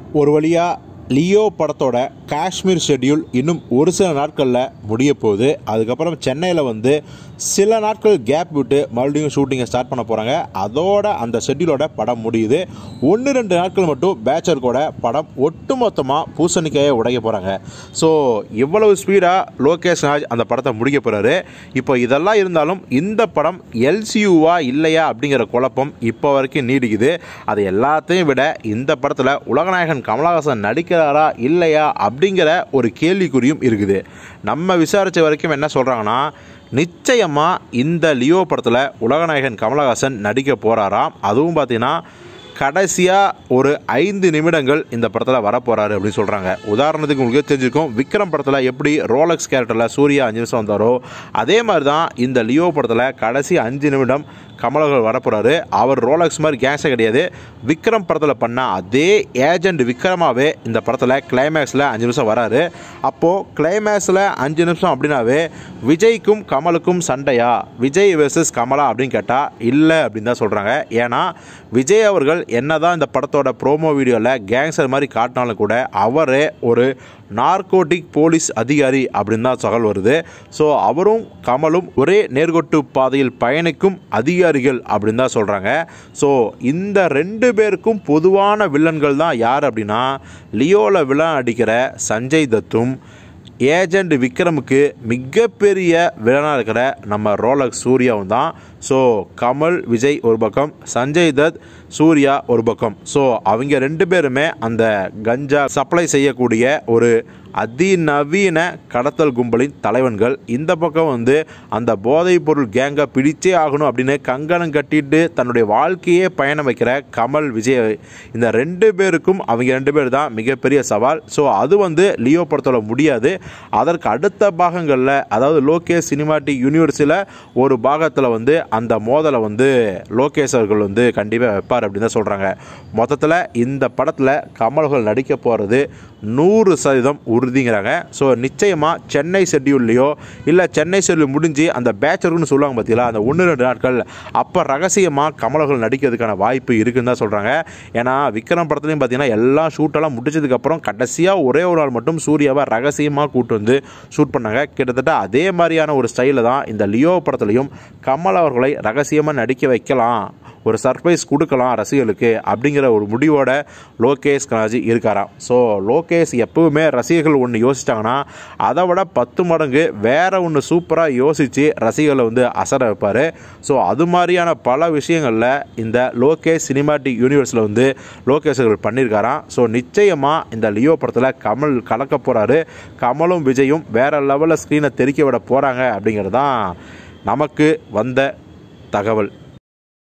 ஒரு வழியாக லியோ படத்தோட காஷ்மீர் ஷெட்யூல் இன்னும் ஒரு சில நாட்களில் முடிய போகுது அதுக்கப்புறம் சென்னையில் வந்து சில நாட்கள் கேப் விட்டு மறுபடியும் ஷூட்டிங்கை ஸ்டார்ட் பண்ண போகிறாங்க அதோட அந்த ஷெட்யூலோட படம் முடியுது ஒன்று ரெண்டு நாட்கள் மட்டும் பேச்சர் கூட படம் ஒட்டுமொத்தமாக பூசணிக்காயை உடைய போகிறாங்க ஸோ இவ்வளவு ஸ்பீடாக லோகேஷ் ராஜ் அந்த படத்தை முடிக்க போகிறாரு இப்போ இதெல்லாம் இருந்தாலும் இந்த படம் எல்சியூவா இல்லையா அப்படிங்கிற குழப்பம் இப்போ வரைக்கும் நீடிக்குது அது எல்லாத்தையும் விட இந்த படத்தில் உலகநாயகன் கமலஹாசன் நடிக்கிறாரா இல்லையா அப்படிங்கிற ஒரு கேள்விக்குறியும் இருக்குது நம்ம விசாரித்த வரைக்கும் என்ன சொல்கிறாங்கன்னா நிச்சயமாக இந்த லியோ படத்தில் உலகநாயகன் கமலஹாசன் நடிக்க போகிறாராம் அதுவும் பார்த்தீங்கன்னா கடைசியாக ஒரு ஐந்து நிமிடங்கள் இந்த படத்தில் வரப்போகிறாரு அப்படின்னு சொல்கிறாங்க உதாரணத்துக்கு உங்களுக்கு தெரிஞ்சிருக்கும் விக்ரம் படத்தில் எப்படி ரோலக்ஸ் கேரக்டரில் சூர்யா அஞ்சு நிமிஷம் வந்தாரோ அதே மாதிரி தான் இந்த லியோ படத்தில் கடைசி அஞ்சு நிமிடம் கமலஹாசன் வரப்போகிறாரு அவர் ரோலக்ஸ் மாதிரி கேங்ஸே கிடையாது விக்ரம் படத்தில் பண்ண அதே ஏஜென்ட் விக்ரமாவே இந்த படத்தில் கிளைமேக்ஸில் அஞ்சு நிமிஷம் வராரு அப்போது கிளைமேக்ஸில் அஞ்சு நிமிஷம் அப்படின்னாவே விஜய்க்கும் கமலுக்கும் சண்டையா விஜய் வெர்சஸ் கமலா அப்படின்னு கேட்டால் இல்லை அப்படின்னு தான் சொல்கிறாங்க ஏன்னா விஜய் அவர்கள் என்னதான் இந்த படத்தோட ப்ரோமோ வீடியோவில் கேங்ஸ்டர் மாதிரி காட்டினாலும் கூட அவரே ஒரு நார்கோட்டிக் போலீஸ் அதிகாரி அப்படின்னு தான் தகவல் வருது ஸோ அவரும் கமலும் ஒரே நேர்கொட்டு பாதையில் பயணிக்கும் அதிகாரிகள் அப்படின்னு தான் சொல்கிறாங்க ஸோ இந்த ரெண்டு பேருக்கும் பொதுவான வில்லன்கள் தான் யார் அப்படின்னா லியோவில் வில்லன் அடிக்கிற சஞ்சய் தத்தும் ஏஜெண்ட் விக்ரமுக்கு மிகப்பெரிய வில்லனாக இருக்கிற நம்ம ரோலக்ஸ் சூர்யாவும் தான் ஸோ கமல் விஜய் ஒரு பக்கம் சஞ்சய் தத் சூர்யா ஒரு பக்கம் ஸோ அவங்க ரெண்டு பேருமே அந்த கஞ்சா சப்ளை செய்யக்கூடிய ஒரு அதிநவீன கடத்தல் கும்பலின் தலைவன்கள் இந்த பக்கம் வந்து அந்த போதைப் பொருள் கேங்கை பிடிச்சே ஆகணும் அப்படின்னு கங்கணம் கட்டிட்டு தன்னுடைய வாழ்க்கையே பயணம் வைக்கிற கமல் விஜய் இந்த ரெண்டு பேருக்கும் அவங்க ரெண்டு பேர் தான் மிகப்பெரிய சவால் ஸோ அது வந்து லியோ படத்தோட முடியாது அதற்கு அடுத்த பாகங்களில் அதாவது லோகேஷ் சினிமாட்டிக் யூனிவர்ஸில் ஒரு பாகத்தில் வந்து அந்த மோதலை வந்து லோகேஷ் அவர்கள் வந்து கண்டிப்பாக வைப்பார் அப்படின்னு தான் சொல்கிறாங்க மொத்தத்தில் இந்த படத்தில் கமல்கள் நடிக்க போகிறது நூறு சதவீதம் உறுதிங்கிறாங்க ஸோ நிச்சயமாக சென்னை ஷெட்யூல்லையோ இல்லை சென்னை ஷெட்யூல் முடிஞ்சு அந்த பேச்சருன்னு சொல்லுவாங்க பார்த்தீங்களா அந்த ஒன்று ரெண்டு நாட்கள் அப்போ ரகசியமாக கமலர்கள் நடிக்கிறதுக்கான வாய்ப்பு இருக்குன்னு தான் சொல்கிறாங்க ஏன்னா விக்ரம் படத்துலையும் பார்த்தீங்கன்னா எல்லா ஷூட்டெல்லாம் முடிச்சதுக்கப்புறம் கடைசியாக ஒரே ஒரு நாள் மட்டும் சூர்யாவை ரகசியமாக கூட்டு வந்து ஷூட் பண்ணாங்க கிட்டத்தட்ட அதே மாதிரியான ஒரு ஸ்டைலில் தான் இந்த லியோ படத்துலையும் கமல் அவர்களை ரகசியமாக நடிக்க வைக்கலாம் ஒரு சர்ப்ரைஸ் கொடுக்கலாம் ரசிகர்களுக்கு அப்படிங்கிற ஒரு முடிவோட லோகேஷ் கனாஜி இருக்காராம் ஸோ லோகேஷ் எப்பவுமே ரசிகர்கள் ஒன்று யோசிச்சிட்டாங்கன்னா அதை விட பத்து மடங்கு வேற ஒன்று சூப்பராக யோசித்து ரசிகர்களை வந்து அசர வைப்பார் ஸோ அது மாதிரியான பல விஷயங்களில் இந்த லோகேஷ் சினிமாட்டிக் யூனிவர்ஸில் வந்து லோகேஷ் அவர்கள் பண்ணியிருக்காராம் ஸோ நிச்சயமாக இந்த லியோ படத்தில் கமல் கலக்க போகிறாரு கமலும் விஜயும் வேற லெவலில் ஸ்க்ரீனை தெறிக்க விட போகிறாங்க அப்படிங்கிறது தான் நமக்கு வந்த தகவல்